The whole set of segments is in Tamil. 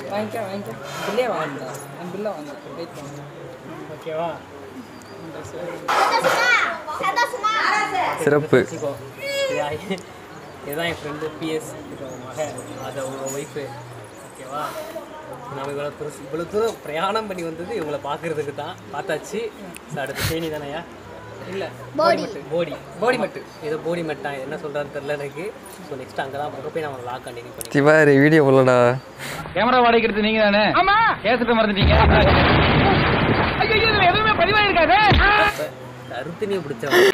வாங்கிக்க வாங்கிக்க பில்லே வாங்கிட்டா என் பில்லை வாங்க வெயிட் பண்ணு ஓகேவா சிறப்பு வச்சுக்கோ இதா- இதுதான் என் ஃப்ரெண்டு பிஎஸ் மக அது அவங்க ஒய்ஃபு ஓகேவா நம்ம இவ்வளோ தூரம் இவ்வளோ தூரம் பிரயாணம் பண்ணி வந்தது இவங்களை பார்க்கறதுக்கு தான் பார்த்தாச்சு ஸோ அடுத்து தேனி தானேயா இல்லை போடி போடி போடி மட்டு இது போடி மட்டான் என்ன சொல்கிறான்னு தெரில எனக்கு ஸோ நெக்ஸ்ட் அங்கே தான் அங்கே போய் நம்ம லாக் கண்டினியூ பண்ணி திவாரி வீடியோ போலடா கேமரா வாடகைக்கு எடுத்து நீங்க தானே ஆமா கேசட்டு மறந்துட்டீங்க ஐயோ இதுல எதுவுமே பதிவாயிருக்காதே அறுத்துனியை பிடிச்சவன்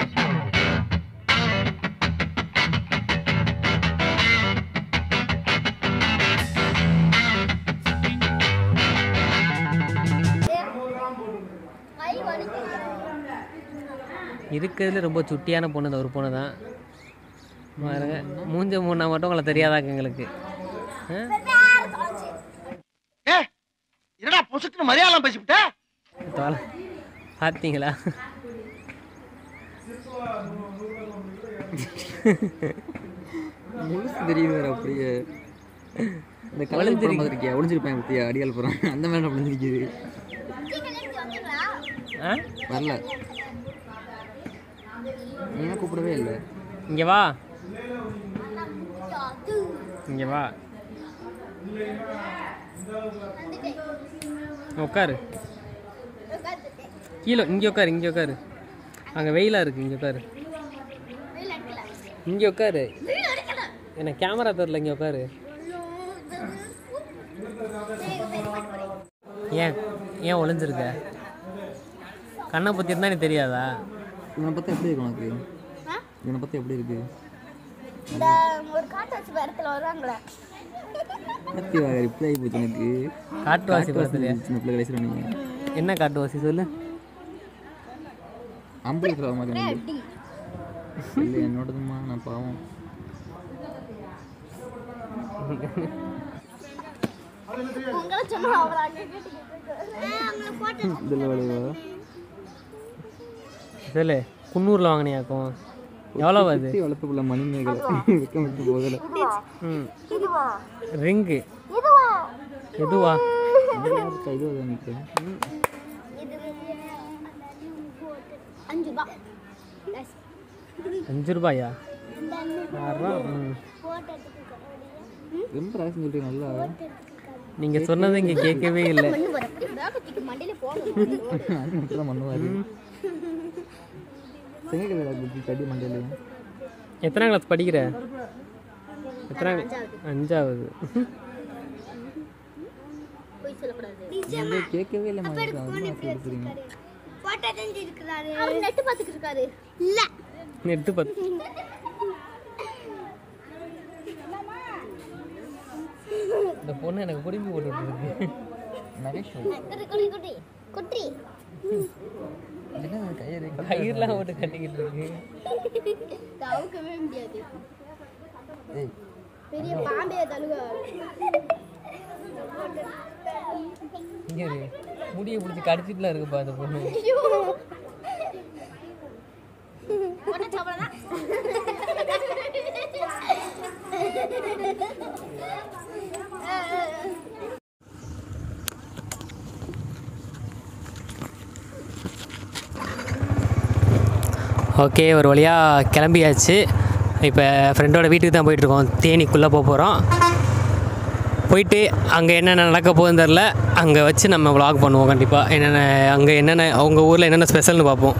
கை வலிக்குது இருக்கிறதுல ரொம்ப சுட்டியான பொண்ணு இந்த ஒரு பொண்ணு தான் பாருங்க மூஞ்ச மூணா மட்டும் உங்களை தெரியாதாங்க எங்களுக்கு ஆ? என்னடா பொசுக்கு மரியாதை பேசிவிட்ட தோலை பார்த்தீங்களா முழுசு தெரியுது வேற அப்படியே இந்த கலர் படம் பார்த்துருக்கியா ஒளிஞ்சிருப்பேன் பத்தியா அடியால் போகிறான் அந்த மாதிரி அப்படி நிற்கிது ஆ வரல நீனா கூப்பிடவே இல்லை இங்கே வா இங்கே வா உட்காரு கீழே இங்கே உட்காரு இங்கே உட்காரு அங்கே வெயிலாக இருக்கு இங்கே உட்காரு இங்கே உட்காரு எனக்கு கேமரா தெரில இங்கே உட்காரு ஏன் ஏன் ஒளிஞ்சிருக்க கண்ணை பற்றி இருந்தால் எனக்கு தெரியாதா இவனை பார்த்தா எப்படி இருக்கு உனக்கு இவனை பார்த்தா எப்படி இருக்கு இந்த ஒரு காட்டு வச்சு இடத்துல வருவாங்களே பத்தி வாங்க ரிப்ளை ஆகி போச்சு எனக்கு காட்டுவாசி படத்துலையா சின்ன பிள்ளை கடைசியில் நீங்கள் என்ன காட்டுவாசி சொல்லு அம்பளி ஃப்ளவர் மாதிரி வந்து இல்லை என்னோடதுமா நான் பாவம் உங்களை சொன்னா அவளை அங்கே கேட்டு போட்டோ இதில் விளைவா சொல்லு குன்னூரில் வாங்கினியாக்கும் எவ்வளோ அது சுற்றி வளர்த்த பிள்ளை மணிமேகலை வெக்கம் விட்டு போகலை ம் இதுவா ரிங்கு இதுவா எதுவா இது வந்து நிற்கிறேன் இது அஞ்சு ரூபா அஞ்சு ரூபாயா ஆறுரூவா ம் போட்டோ ரொம்ப ரகசியம் சொல்கிறீங்க நல்லா நீங்கள் சொன்னது இங்கே கேட்கவே இல்லை மண்ணு வர பேக்கத்துக்கு மண்டையில போடணும் அது மட்டும் தான் பண்ணுவார் செங்கக்கடை புத்தி கடி மண்டையிலையும் எத்தனாம் கிளாஸ் படிக்கிற எத்தனை அஞ்சாவது போய் சொல்லக்கூடாது இதை கேட்கவே இல்லை மாதிரி ரொம்ப கொடுக்குறீங்க போட்டோ தெரிஞ்சு இருக்கிறாரு அவர் நெட்டு பார்த்துட்டு இருக்காரு இல்ல நெட்டு பத்து இந்த பொண்ணு எனக்கு பிடிப்பி போட்டுட்டு இருக்கு நகேஷ் குட்டி குட்டி குட்டி குட்டி என்ன கையறி கயிறுலாம் போட்டு கட்டிக்கிட்டு இருக்கு தவுக்கவே முடியாது ஏய் பெரிய பாம்பே தழுவ இங்கே இரு. முடியை பிடிச்சி கடிச்சிட்டுலாம் இருக்குப்பா அந்த பொண்ணு போட்டோ சாப்பிடலாம் ஓகே ஒரு வழியாக கிளம்பியாச்சு இப்போ ஃப்ரெண்டோட வீட்டுக்கு தான் போயிட்டுருக்கோம் தேனிக்குள்ளே போக போகிறோம் போயிட்டு அங்கே என்னென்ன நடக்க போகுதுன்னு தெரில அங்கே வச்சு நம்ம vlog பண்ணுவோம் கண்டிப்பாக என்னென்ன அங்கே என்னென்ன அவங்க ஊரில் என்னென்ன ஸ்பெஷல்னு பார்ப்போம்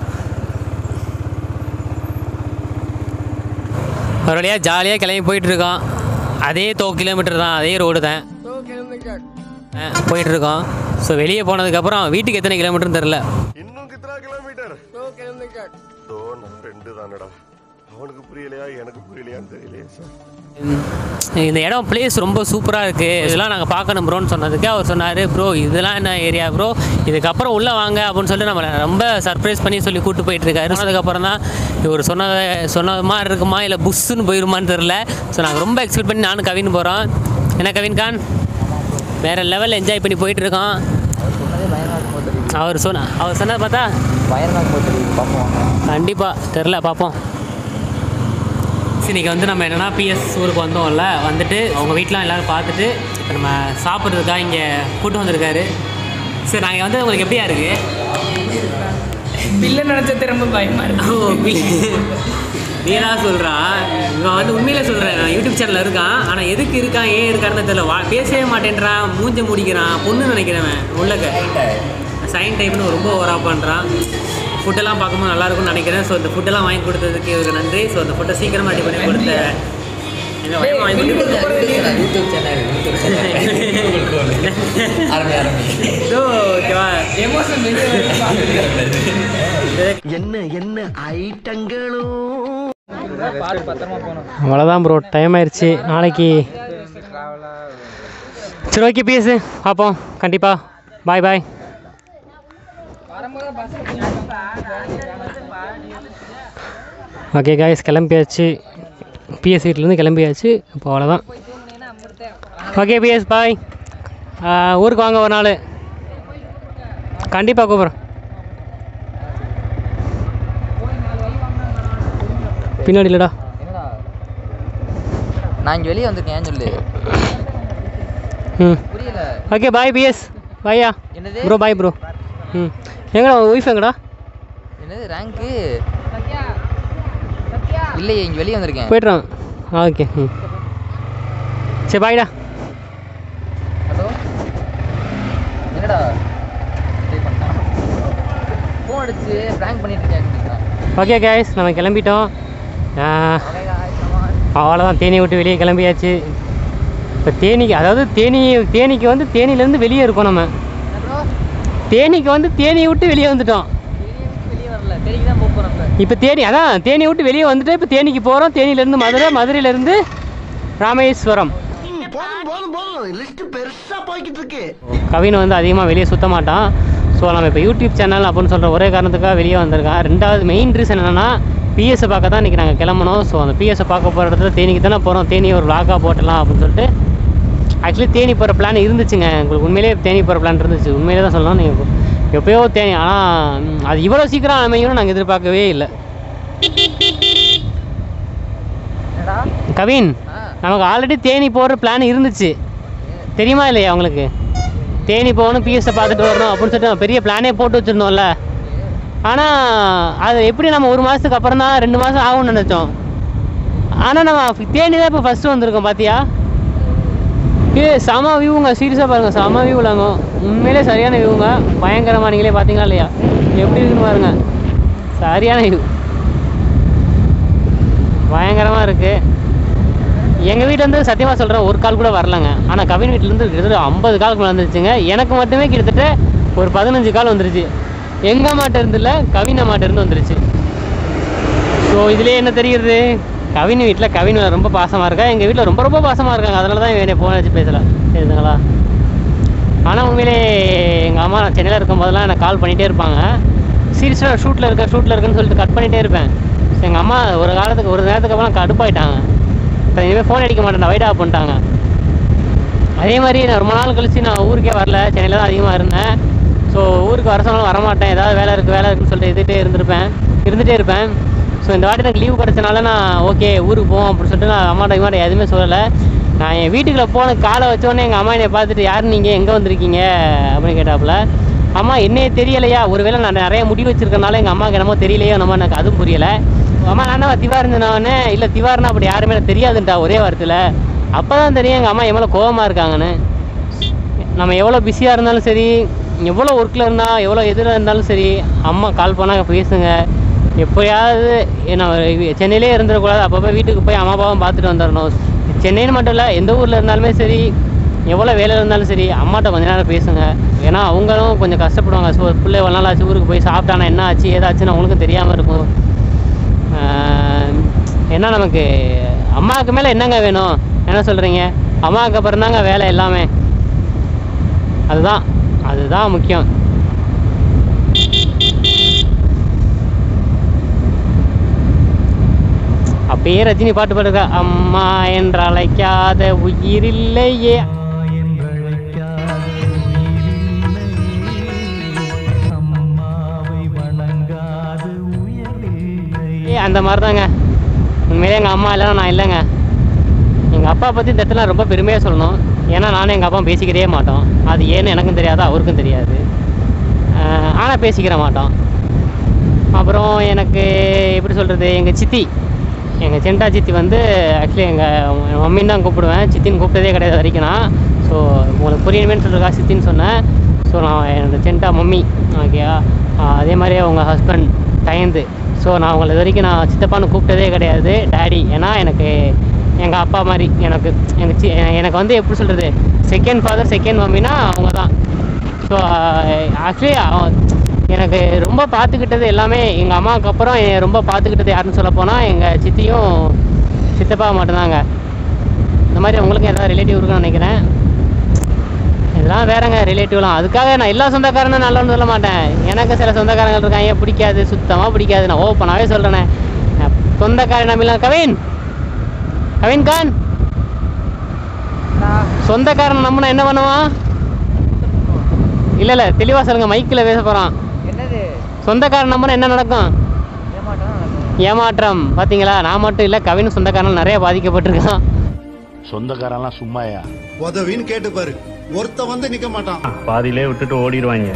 ஒரு வழியாக ஜாலியாக கிளம்பி போயிட்டுருக்கோம் அதே தோ கிலோமீட்டர் தான் அதே ரோடு தான் அஹ் போயிட்டுருக்கோம் ஸோ வெளியே போனதுக்கப்புறம் வீட்டுக்கு எத்தனை கிலோமீட்டர்னு தெரில இன்னும் கித்தனா கிலோமீட்டர் தோ நான் ரெண்டு தானடா அவனுக்கு புரியலையா எனக்கு புரியலையான்னு தெரியலையே சார் இந்த இடம் பிளேஸ் ரொம்ப சூப்பராக இருக்குது இதெல்லாம் நாங்கள் பார்க்கணும் ப்ரோன்னு சொன்னதுக்கு அவர் சொன்னார் ப்ரோ இதெல்லாம் என்ன ஏரியா ப்ரோ இதுக்கப்புறம் உள்ளே வாங்க அப்படின்னு சொல்லி நம்மளை ரொம்ப சர்ப்ரைஸ் பண்ணி சொல்லி கூப்பிட்டு போயிட்டு இருக்காரு சொன்னதுக்கப்புறம் தான் இவர் சொன்னதை சொன்னது மாதிரி இருக்குமா இல்லை புஷ்ஷுன்னு போயிருமான்னு தெரில ஸோ நாங்கள் ரொம்ப எக்ஸ்பெக்ட் பண்ணி நானும் கவின் போகிறோம் என்ன கவின் கான் வேறு லெவலில் என்ஜாய் பண்ணி போயிட்டு இருக்கோம் அவர் சொன்ன அவர் சொன்னதை பார்த்தா பயங்கரமாக போட்டு பார்ப்போம் கண்டிப்பாக தெரில பார்ப்போம் vlogs இன்னைக்கு வந்து நம்ம என்னென்னா பிஎஸ் ஊருக்கு வந்தோம்ல வந்துட்டு அவங்க வீட்டிலாம் எல்லோரும் பார்த்துட்டு இப்போ நம்ம சாப்பிட்றதுக்காக இங்கே கூட்டு வந்திருக்காரு சரி நாங்கள் வந்து உங்களுக்கு எப்படியா இருக்குது பில்லை நினச்சது ரொம்ப பயமாக இருக்கு ஓ வீரா சொல்கிறான் இவன் வந்து உண்மையில சொல்கிறேன் நான் யூடியூப் சேனலில் இருக்கான் ஆனால் எதுக்கு இருக்கான் ஏன் இருக்கான்னு தெரியல வா பேசவே மாட்டேன்றான் மூஞ்ச முடிக்கிறான் பொண்ணு நினைக்கிறவன் உள்ளக்க சைன் டைப்னு ரொம்ப ஓவராக பண்ணுறான் ஃபுட்டெல்லாம் பார்க்கும்போது நல்லா இருக்கும்னு நினைக்கிறேன் ஸோ இந்த ஃபுட்டெல்லாம் வாங்கி கொடுத்ததுக்கு இவருக்கு நன்றி ஸோ அந்த ஃபுட்டை சீக்கிரமாக ரெடி பண்ணி கொடுத்த எங்கள் வயமா வாங்கி கொடுத்து யூடியூப் சேனல் யூடியூப் சேனல் ஆரம்பி ஆரம்பி ஸோ ஓகேவா எமோஷன் என்ன என்ன ஐட்டங்களும் பார்த்து பத்திரமா போகணும் அவ்வளோதான் ப்ரோ டைம் ஆயிடுச்சு நாளைக்கு சரி ஓகே பேசு பார்ப்போம் கண்டிப்பாக பாய் பாய் வரும்போது பஸ் ஓகே காய்ஸ் கிளம்பியாச்சு பிஎஸ் வீட்டிலேருந்து கிளம்பியாச்சு இப்போ அவ்வளோதான் ஓகே பிஎஸ் பாய் ஊருக்கு வாங்க ஒரு நாள் கண்டிப்பாக கூப்பிட்றேன் பின்னாடி இல்லைடா என்னடா நான் இங்கே வெளியே வந்திருக்கேன் சொல்லு ம் புரியல ஓகே பாய் பிஎஸ் பாய்யா என்னது ப்ரோ பாய் ப்ரோ ம் எங்கடா ஒய்ஃப் எங்கடா என்னது ரேங்க்கு இல்லையே இங்கே வெளியே வந்திருக்கேன் போய்ட்றான் ஆ ஓகே ம் சரி பாய்டா ஹலோ என்னடா பே பண்ணிட்டான் ஃபோன் அடிச்சு ப்ராங்க் பண்ணிட்டு இருக்கேன் ஓகே கேஸ் நம்ம கிளம்பிட்டோம் ஆ, அவ்வளோதான் தேனி விட்டு வெளியே கிளம்பியாச்சு இப்போ தேனிக்கு அதாவது தேனி தேனிக்கு வந்து தேனியிலேருந்து வெளியே இருக்கோம் நம்ம தேனிக்கு வந்து தேனியை விட்டு வெளியே வந்துட்டோம் வெளியே வரல தேனிக்கு தான் போக போகிறேன் இப்போ தேனி அதான் தேனியை விட்டு வெளியே வந்துட்டு இப்போ தேனிக்கு போகிறோம் தேனியிலேருந்து மதுரை மதுரையிலேருந்து ராமேஸ்வரம் போதும் போதும் போதும் லிஸ்ட் பெருசா போய்கிட்டு இருக்கு கவின் வந்து அதிகமாக வெளியே சுத்த மாட்டான் ஸோ நம்ம இப்போ யூடியூப் சேனல் அப்படின்னு சொல்கிற ஒரே காரணத்துக்காக வெளியே வந்திருக்கான் ரெண்டாவது மெயின் ரீசன் என்னென்னா பிஎஸ்ஸை பார்க்க தான் இன்றைக்கி நாங்கள் கிளம்பணும் ஸோ அந்த பிஎஸ்ஸை பார்க்க போகிற இடத்துல தேனிக்கு தானே போகிறோம் தேனி ஒரு லாக்காக போட்டலாம் அப்படின்னு சொல்லிட்டு ஆக்சுவலி தேனி போகிற பிளான் இருந்துச்சுங்க உங்களுக்கு உண்மையிலேயே தேனி போகிற பிளான் இருந்துச்சு உண்மையிலே தான் சொல்லணும் நீங்கள் எப்பயோ தேனி ஆனால் அது இவ்வளோ சீக்கிரம் அமையும்னு நாங்கள் எதிர்பார்க்கவே இல்லை என்னடா கவின் ஆ நமக்கு ஆல்ரெடி தேனி போகிற பிளான் இருந்துச்சு தெரியுமா இல்லையா உங்களுக்கு தேனி போகணும் பிஎஸ்ஸை பார்த்துட்டு வரணும் அப்படின்னு சொல்லிட்டு நம்ம பெரிய பிளானே போட்டு வச்சுருந்தோம்ல ஆனால் அது எப்படி நம்ம ஒரு மாதத்துக்கு அப்புறம் தான் ரெண்டு மாதம் ஆகும்னு நினச்சோம் ஆனால் நம்ம தேனி தான் இப்போ ஃபஸ்ட்டு வந்திருக்கோம் பார்த்தியா ஏ செம வியூங்க சீரியஸாக பாருங்கள் செம வியூலாங்க உண்மையிலே சரியான வியூங்க பயங்கரமாக நீங்களே பார்த்தீங்களா இல்லையா எப்படி இருக்குன்னு பாருங்க சரியான வியூ பயங்கரமாக இருக்குது எங்கள் வீட்டிலேருந்து சத்தியமாக சொல்கிறேன் ஒரு கால் கூட வரலங்க ஆனால் கவின் வீட்டிலேருந்து கிட்டத்தட்ட ஐம்பது கால் வந்துருச்சுங்க எனக்கு மட்டுமே கிட்டத்தட்ட ஒரு பதினஞ்சு கால் வந்துருச்சு எங்கள் அம்மாட்ட இருந்து இல்லை கவின் அம்மாட்ட இருந்து வந்துருச்சு ஸோ இதுலேயே என்ன தெரியுது கவின் வீட்டில் கவின் ரொம்ப பாசமாக இருக்கா எங்கள் வீட்டில் ரொம்ப ரொம்ப பாசமாக இருக்காங்க அதனால தான் இவன் ஃபோன் வச்சு பேசலை தெரியுதுங்களா ஆனால் உண்மையிலே எங்கள் அம்மா நான் சென்னையில் இருக்கும் போதெல்லாம் எனக்கு கால் பண்ணிகிட்டே இருப்பாங்க சீரியஸாக ஷூட்டில் இருக்கேன் ஷூட்டில் இருக்குன்னு சொல்லிட்டு கட் பண்ணிகிட்டே இருப்பேன் எங்கள் அம்மா ஒரு காலத்துக்கு ஒரு நேரத்துக்கு அப்புறம் கடுப்பாயிட்டாங்க இப்போ இனிமேல் ஃபோன் அடிக்க மாட்டேன் வைட் ஆஃப் பண்ணிட்டாங்க அதே மாதிரி நான் ரொம்ப நாள் கழிச்சு நான் ஊருக்கே வரல சென்னையில் தான் அதிகமாக இருந்தேன் ஸோ ஊருக்கு வர சொன்னாலும் வரமாட்டேன் ஏதாவது வேலை இருக்குது வேலை இருக்குன்னு சொல்லிட்டு இருந்துகிட்டே இருந்திருப்பேன் இருந்துகிட்டே இருப்பேன் ஸோ இந்த வாட்டி எனக்கு லீவு கிடச்சனால நான் ஓகே ஊருக்கு போவோம் அப்படின்னு சொல்லிட்டு நான் அம்மாட்ட இம்மாட்ட எதுவுமே சொல்லலை நான் என் வீட்டுக்குள்ளே போன காலை வச்சோடனே எங்கள் அம்மா என்னை பார்த்துட்டு யார் நீங்கள் எங்கே வந்திருக்கீங்க அப்படின்னு கேட்டாப்புல அம்மா என்னையே தெரியலையா ஒருவேளை நான் நிறைய முடி வச்சிருக்கனால எங்கள் அம்மாவுக்கு என்னமோ தெரியலையோ நம்ம எனக்கு அதுவும் புரியலை அம்மா நான் திவார் இருந்தேனே இல்லை திவார்னா அப்படி யாருமே எனக்கு தெரியாதுன்ட்டா ஒரே வாரத்தில் அப்போ தான் தெரியும் எங்கள் அம்மா எவ்வளோ கோவமாக இருக்காங்கன்னு நம்ம எவ்வளோ பிஸியாக இருந்தாலும் சரி எவ்வளோ ஒர்க்கில் இருந்தால் எவ்வளோ எதில் இருந்தாலும் சரி அம்மா கால் பண்ணால் பேசுங்க எப்போயாவது நம்ம சென்னையிலே இருந்துடக்கூடாது அப்பப்போ வீட்டுக்கு போய் அம்மா அப்பாவும் பார்த்துட்டு வந்துடணும் சென்னைன்னு மட்டும் இல்லை எந்த ஊரில் இருந்தாலுமே சரி எவ்வளோ வேலையில் இருந்தாலும் சரி அம்மாட்ட கொஞ்ச நேரம் பேசுங்க ஏன்னா அவங்களும் கொஞ்சம் கஷ்டப்படுவாங்க ஸோ பிள்ளை எவ்வளோ நாள் ஆச்சு ஊருக்கு போய் சாப்பிட்டானா என்ன ஆச்சு ஏதாச்சுன்னு அவங்களுக்கும் தெரியாமல் இருக்கும் ஆஹ் ஏன்னா நமக்கு அம்மாவுக்கு மேலே என்னங்க வேணும் என்ன சொல்கிறீங்க அம்மாவுக்கு அப்புறம் தாங்க வேலை எல்லாமே அதுதான் அதுதான் முக்கியம் அப்பயே ரஜினி பாட்டு பாடுறா அம்மா என்று அழைக்காத உயிரில்லையே ஏ அந்த மாதிரி தாங்க உண்மையிலே உண்மையிலே எங்கள் அம்மா இல்லைன்னா நான் இல்லைங்க எங்கள் அப்பா பற்றி இந்த இடத்துல ரொம்ப பெருமையாக சொல்லணும் ஏன்னா நானும் எங்கள் அப்பா பேசிக்கிறே மாட்டோம் அது ஏன்னு எனக்கும் தெரியாது அவருக்கும் தெரியாது ஆனால் பேசிக்கிற மாட்டோம் அப்புறம் எனக்கு எப்படி சொல்கிறது எங்கள் சித்தி எங்கள் சென்டா சித்தி வந்து ஆக்சுவலி எங்கள் மம்மின்னு தான் கூப்பிடுவேன் சித்தின்னு கூப்பிட்டதே கிடையாது வரைக்கும் நான் ஸோ உங்களுக்கு புரியணுமேனு சொல்லிருக்கா சித்தின்னு சொன்னேன் ஸோ நான் என்னோட சென்டா மம்மி ஓகேயா அதே மாதிரி அவங்க ஹஸ்பண்ட் டயந்து ஸோ நான் அவங்கள இது வரைக்கும் நான் சித்தப்பான்னு கூப்பிட்டதே கிடையாது டேடி ஏன்னா எனக்கு எங்கள் அப்பா மாதிரி எனக்கு எனக்கு சி- எனக்கு வந்து எப்படி சொல்கிறது செகண்ட் ஃபாதர் செகண்ட் மம்மினா அவங்க தான் ஸோ ஆக்சுவலி எனக்கு ரொம்ப பார்த்துக்கிட்டது எல்லாமே எங்கள் அம்மாவுக்கு அப்புறம் என்னை ரொம்ப பார்த்துக்கிட்டது யாருன்னு சொல்ல போனால் எங்கள் சித்தியும் சித்தப்பா மட்டும்தாங்க இந்த மாதிரி உங்களுக்கும் ஏதாவது ரிலேட்டிவ் இருக்குன்னு நினைக்கிறேன் இதெல்லாம் வேறங்க ரிலேட்டிவ்லாம் அதுக்காக நான் எல்லா சொந்தக்காரனும் நல்லவன்னு சொல்ல மாட்டேன் எனக்கு சில சொந்தக்காரங்க இருக்காங்க பிடிக்காது சுத்தமாக பிடிக்காது நான் ஓப்பனாகவே சொல்கிறேனே சொந்தக்காரன் நம்பிலாம் கவின் கவின் கான் சொந்தக்காரன் நம்பினா என்ன பண்ணுவான் இல்லை இல்லை தெளிவாக சொல்லுங்க மைக்கில் பேச போகிறான் என்னது சொந்தக்காரன் நம்பினா என்ன நடக்கும் ஏமாட்டம் நடக்கும் ஏமாற்றம் பார்த்தீங்களா நான் மட்டும் இல்லை கவின் சொந்தக்காரன் நிறைய பாதிக்கப்பட்டிருக்கான் சொந்தக்காரெல்லாம் சும்மாயா உதவின்னு கேட்டு பாரு ஒருத்த வந்து நிக்க மாட்டான் பாதியிலே விட்டுட்டு ஓடிடுவாங்க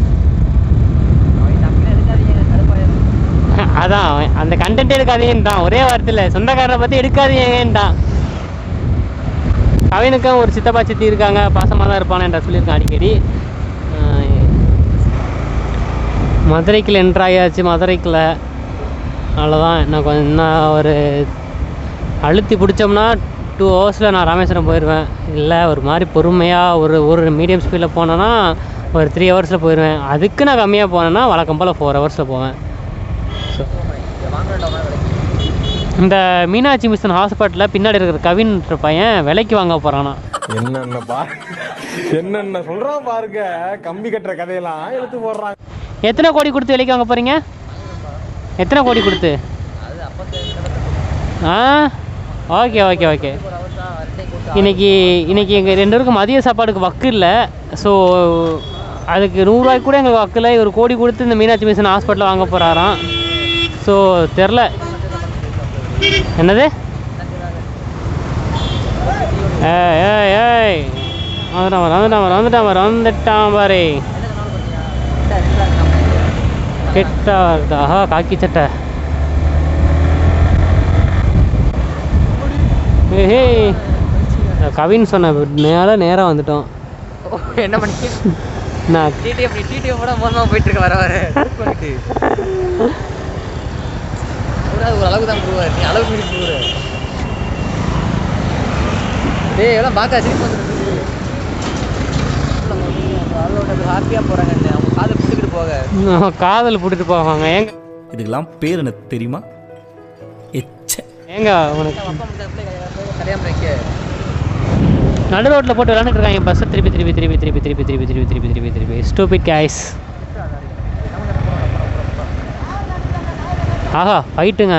அவன் தம்பினா எடுக்காதீங்க கடுப்பாயிரும் அதான் அவன் அந்த கண்டென்ட் எடுக்காதீங்கன்றான் ஒரே வார்த்தையில் சொந்தக்காரரை பற்றி எடுக்காதீங்கன்றான் கவினுக்கும் ஒரு சித்தப்பா சித்தி இருக்காங்க பாசமாக தான் இருப்பானு என்ற சொல்லியிருக்கான் அடிக்கடி ஆஹ் மதுரைக்குள்ள என்ட்ரு ஆகியாச்சு மதுரைக்குள்ள அவ்வளோதான் இன்னும் கொஞ்சம் இன்னும் ஒரு அழுத்தி பிடிச்சோம்னா டூ ஹவர்ஸில் நான் ராமேஸ்வரம் போயிடுவேன் இல்லை ஒரு மாதிரி பொறுமையாக ஒரு ஒரு மீடியம் ஸ்பீடில் போனேன்னா ஒரு த்ரீ ஹவர்ஸில் போயிடுவேன் அதுக்கு நான் கம்மியாக போனேன்னா வழக்கம் போல் ஃபோர் ஹவர்ஸில் போவேன் வாங்குறோம் விலைக்கு இந்த மீனாட்சி மிஷன் ஹாஸ்பிட்டலில் பின்னாடி இருக்கிற கவின்ற பையன் விலைக்கு வாங்க போகிறானா என்னென்ன பா என்னென்ன சொல்றான் பாருங்க கம்பி கட்டுற கதையெல்லாம் எடுத்து போடுறாங்க எத்தனை கோடி கொடுத்து விலைக்கு வாங்க போகிறீங்க எத்தனை கோடி கொடுத்து அது அப்போ ஆ ஓகே ஓகே ஓகே ஒரு அவர் தான் ரெண்டே கொடுத்து இன்னைக்கு இன்னைக்கு எங்கள் ரெண்டு பேருக்கும் மதிய சாப்பாடுக்கு வக்கு இல்லை ஸோ அதுக்கு நூறுரூவாய்க்கு கூட எங்களுக்கு வக்கு இல்லை இவர் கோடி கொடுத்து இந்த மீனாட்சி மிஷன் ஹாஸ்பிட்டலில் வாங்க போகிறாராம் ஸோ தெரில என்னது ஏய் ஏய் ஏய் வந்துட்டான் பாரு, வந்துட்டான் பாரு, வந்துட்டான் பாரு, வந்துட்டான் பாரு கெட்டா வருது ஆஹா காக்கி சட்டை ஏஹே கவின் சொன்ன மேலே நேராக வந்துட்டோம் என்ன பண்ணி நான் டிடிஎஃப் நீ டிடிஎஃப் கூட மோசமாக போயிட்டு இருக்க வர வர பண்ணிட்டு ஒரு அது ஒரு அளவுக்கு தான் ப்ரூவர் நீ அளவுக்கு மீறி ப்ரூவர் டேய் எல்லாம் பார்க்க சிரிப்பு வந்துருக்கு ஹாப்பியாக போகிறாங்க அவங்க காதை பிடிச்சிக்கிட்டு போக காதல் போட்டுட்டு போவாங்க ஏங்க இதுக்கெல்லாம் பேர் என்ன தெரியுமா எச்ச ஏங்க உனக்கு அப்பா முடிச்ச கல்யாணம் வைக்க நடு ரோட்டில் போட்டு விளாண்டுட்டு இருக்காங்க பஸ்ஸை திருப்பி திருப்பி திருப்பி திருப்பி திருப்பி திருப்பி திருப்பி திருப்பி திருப்பி திருப்பி ஸ்டூபிட் கேஸ் ஆஹா ஃபைட்டுங்க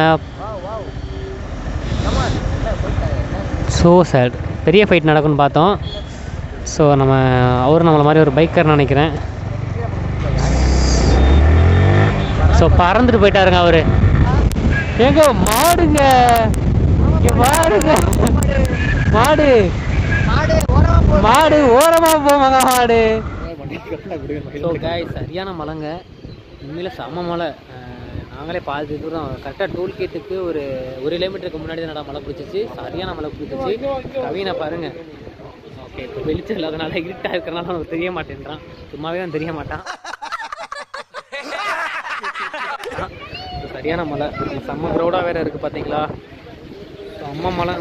ஸோ சேட் பெரிய ஃபைட் நடக்கும்னு பார்த்தோம் ஸோ நம்ம அவர் நம்மளை மாதிரி ஒரு பைக்கர் நினைக்கிறேன் ஸோ பறந்துட்டு போயிட்டாருங்க அவரு ஏங்க மாடுங்க இங்க பாருங்க மாடு மாடு ஓரமா போவாங்க மாடு ஸோ காய் சரியான மழைங்க உண்மையில் செம்ம மழை அஹ் நாங்களே பாதி தூரம் கரெக்டாக டோல் கேட்டுக்கு ஒரு ஒரு கிலோமீட்டருக்கு முன்னாடி தான் மழை பிடிச்சிச்சு சரியான மழை பிடிச்சிச்சு கவினை பாருங்க ஓகே இப்போ வெளிச்சம் இல்லாதனால இருட்டாக இருக்கிறனால அவனுக்கு தெரிய மாட்டேன்றான் சும்மாவே அவன் தெரிய மாட்டான் இது சரியான மழை செம்ம க்ரௌடாக வேற இருக்குது பார்த்தீங்களா செம்ம மழை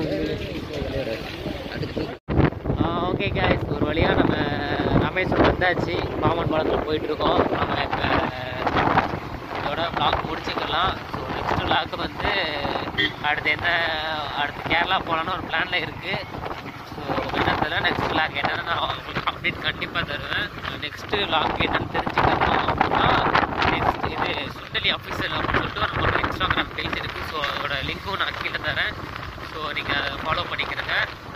ஓகே கேஸ் ஒரு வழியாக நம்ம ராமேஸ்வரம் வந்தாச்சு மாமன் பாலத்தில் போயிட்டுருக்கோம் நம்ம இப்போ இதோட vlog முடிச்சுக்கலாம் ஸோ நெக்ஸ்ட் vlog வந்து அடுத்து என்ன அடுத்து கேரளா போகலான்னு ஒரு பிளானில் இருக்குது ஸோ என்ன தெரியல நெக்ஸ்ட் vlog என்னன்னு நான் உங்களுக்கு அப்டேட் கண்டிப்பாக தருவேன் நெக்ஸ்ட்டு vlog என்னன்னு தெரிஞ்சுக்கணும் அப்படின்னா நெக்ஸ்ட் இது சுண்டலி அஃபீஷியல் அப்படின்னு சொல்லிட்டு நம்மளோட இன்ஸ்டாகிராம் பேஜ் இருக்குது ஸோ அதோட லிங்க்கும் நான் கீழே தரேன் ஸோ நீங்கள் ஃபாலோ பண்ணிக்கிறேங்க